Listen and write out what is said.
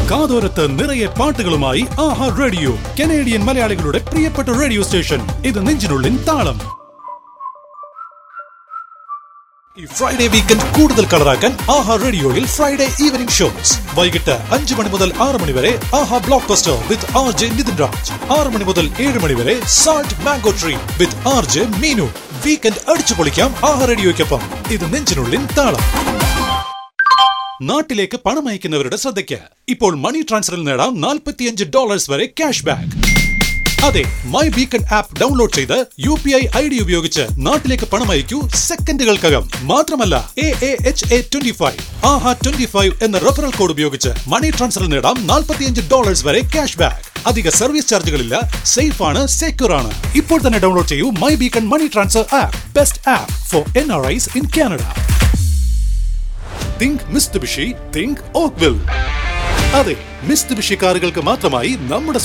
കാതോരത്ത് നിറയെ പാട്ടുകളുമായി ആഹാ radio Canadian മലയാളികളുടെ പ്രിയപ്പെട്ട റേഡിയോ സ്റ്റേഷൻ ഇത് നെഞ്ചിനുള്ളിൻ താളം ഈ ഫ്രൈഡേ വീക്കെൻഡ് കൂടുതൽ കളറാക്കാൻ ആഹാ റേഡിയോയിൽ ഫ്രൈഡേ ഈവനിംഗ് ഷോസ് വൈകിട്ട് അഞ്ചു മണി മുതൽ ആറ് മണി വരെ ആഹാ block buster with R J Nithin Raj ആറ് മണി മുതൽ ഏഴ് മണി വരെ salt mango tree with R J Meenu weekend അടിച്ചു പൊളിക്കാം ആഹാ റേഡിയോയ്ക്കൊപ്പം ഇത് നെഞ്ചിനുള്ളിൻ താളം നാട്ടിലേക്ക് പണം അയക്കുന്നവരുടെ ശ്രദ്ധയ്ക്ക് ഇപ്പോൾ മണി ട്രാൻസ്ഫറിൽ നേടാം നാൽപ്പത്തിയഞ്ച് ഡോളേഴ്സ് വരെ ക്യാഷ് ബാക്ക് അതെ മൈ ബീക്കൺ ആപ്പ് ഡൗൺലോഡ് ചെയ്ത് U P I I D ഉപയോഗിച്ച് നാട്ടിലേക്ക് പണം അയക്കൂ സെക്കൻഡുകൾക്കകം മാത്രമല്ല A A H A twenty five ആഹ ട്വന്റി ഫൈവ് എന്ന റെഫറൽ കോഡ് ഉപയോഗിച്ച് മണി ട്രാൻസ്ഫറിൽ നേടാം നാൽപ്പത്തിയഞ്ച് ഡോളേഴ്സ് വരെ ക്യാഷ് ബാക്ക് അധിക സർവീസ് ചാർജുകളില്ല സേഫ് ആണ് സെക്യൂർ ആണ് ഇപ്പോൾ തന്നെ ഡൗൺലോഡ് ചെയ്യൂ my beacon money transfer app best app for N R Is in Canada think Mitsubishi think Oakville അതെ മിസ്തുബിഷി കാറുകൾക്ക് മാത്രമായി നമ്മുടെ